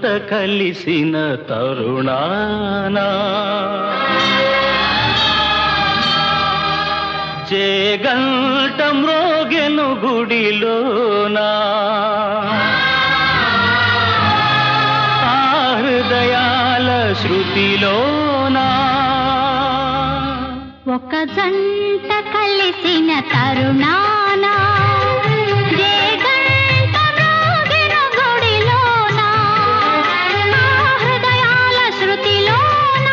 జంట కలిసిన తరుణానా చేగంట మ్రోగెను గుడిలోనా ఆ హృదయాల శృతిలోనా ఒక జంట కలిసిన తరుణాన జేగంట మ్రోగెను గుడిలోన, ఆ హృదయాల శృతిలోన.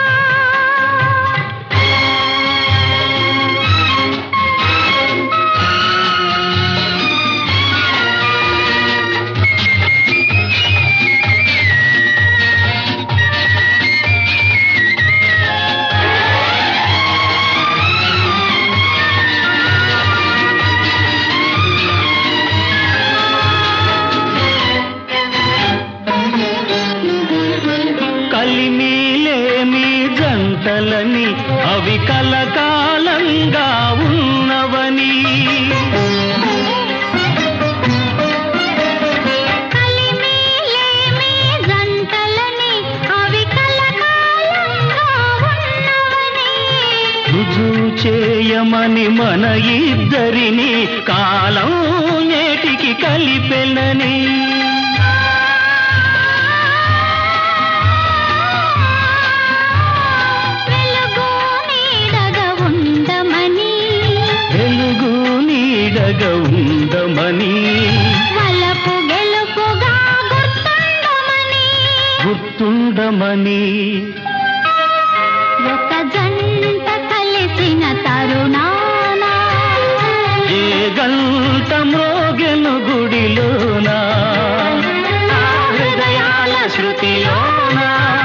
కలిమిలేమి జంటలని అవి కలకాలంగా ఉన్నవని కలిమిలేమి జంటలని అవి కలకాలంగా ఉన్నవని. రుజువు చేయమని మన ఇద్దరిని కాలం నేటికి కలిపెనని వెలుగు నీడగా ఉండమని వెలుగు నీడగా ఉందమని వలపు గెలుపుగా గుర్తుండమని గుర్తుండమని ఒక జంట కలిసిన తరుణాన ఏ గంట మ్రోగెను గుడిలోనా ఆ హృదయాల శృతిలోనా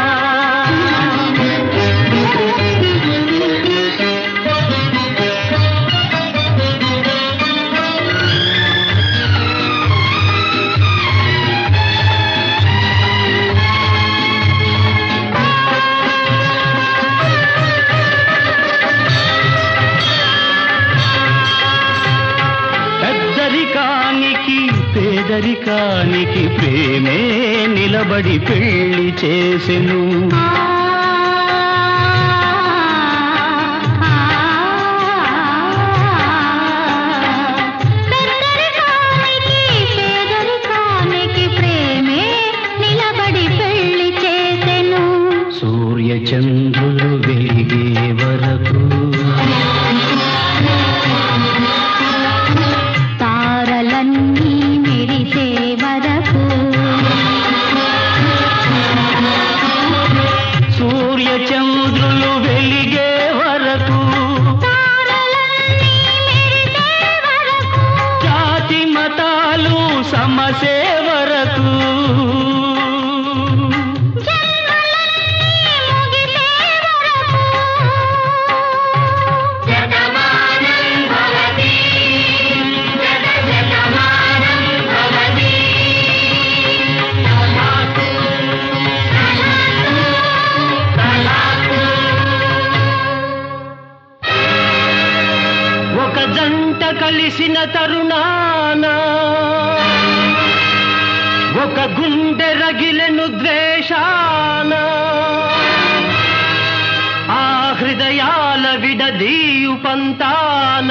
పెద్దరికానికి పేదరికానికి ప్రేమే నిలబడి పెళ్లి చేసెను ఆ, పెద్దరికానికి, పేదరికానికి ప్రేమే నిలబడి పెళ్లి చేసెను సూర్య చంద్రులు వెలిగే వరకు తారలన్నీ మెరిసే వరకు సూర్య చంద్రులు వెలిగే వరకు తారలన్నీ మెరిసే వరకు జాతి మతాలు సమసే వరకు జన్మలన్నీ ముగిసే వరకు శతమానం భవతి శత శతమానం భవతి తలాకు తలాకు ఒక జంట కలిసిన తరుణాన ఒక గుండె రగిలెను ద్వేషాన ఆ హృదయాల విడదీయు పంతాన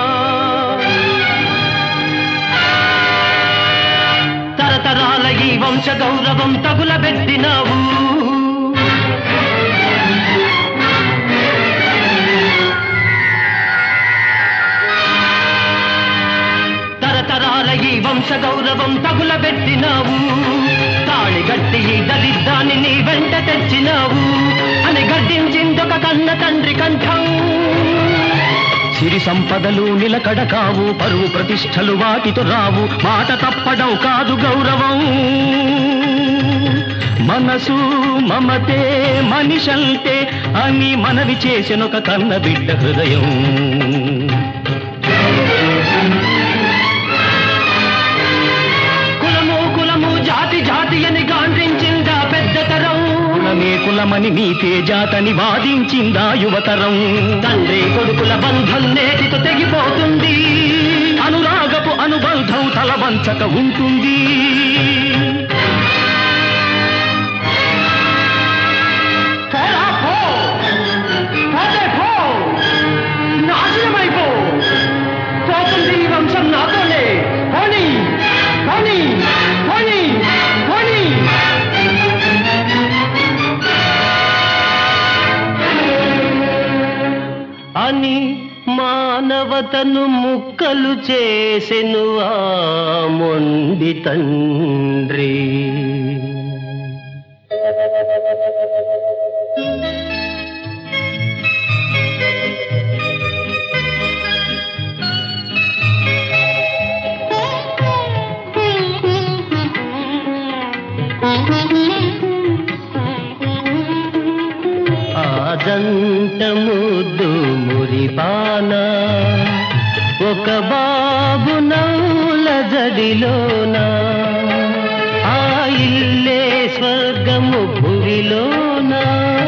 తరతరాల ఈ వంశ గౌరవం తగులబెట్టినావు తరతరాల ఈ వంశ గౌరవం తగులబెట్టినావు తాళి గట్టి ఈ దరిద్రాన్ని నీ వెంట తెచ్చినావు అని గడ్డించిందొక కన్న తండ్రి కంఠం సిరి సంపదలు నిలకడ కావు పరువు ప్రతిష్టలు వాటితో రావు మాట తప్పడం కాదు గౌరవం మనసు మమతే మనిషంతే అని మనవి చేసినొక కన్న బిడ్డ హృదయం కులము కులము జాతి జాతి అని గాండ్రించిందా పెద్ద తరం కులమే కులమని నీ తేజాతని వాదించిందా యువతరం తండ్రి కొడుకుల బంధం నేటితో తెగిపోతుంది అనురాగపు అనుబంధం తలవంచక ఉంటుంది అని మానవతను ముక్కలు చేసెను ఆ మొండి తండ్రి ఆదంట ముద్దు మురిపాన ఒక బాబు నవ్వుల జడిలోన ఆ ఇల్లే స్వర్గము భువిలోనా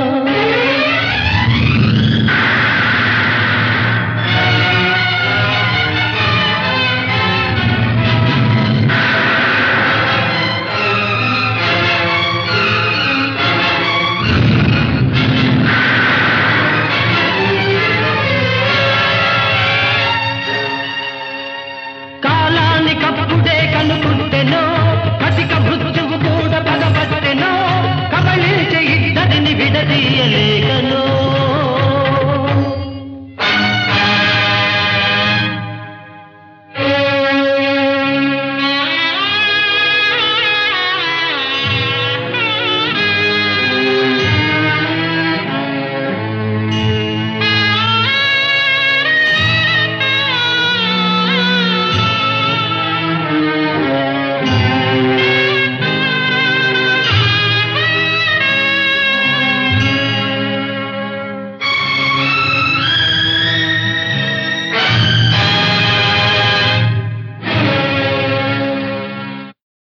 కాలానికప్పుడే కనుకుంటెనో కసిక మృత్యువు కూడా పగబట్టెనో కబళించి ఇద్దరిని విడదీయలేకనో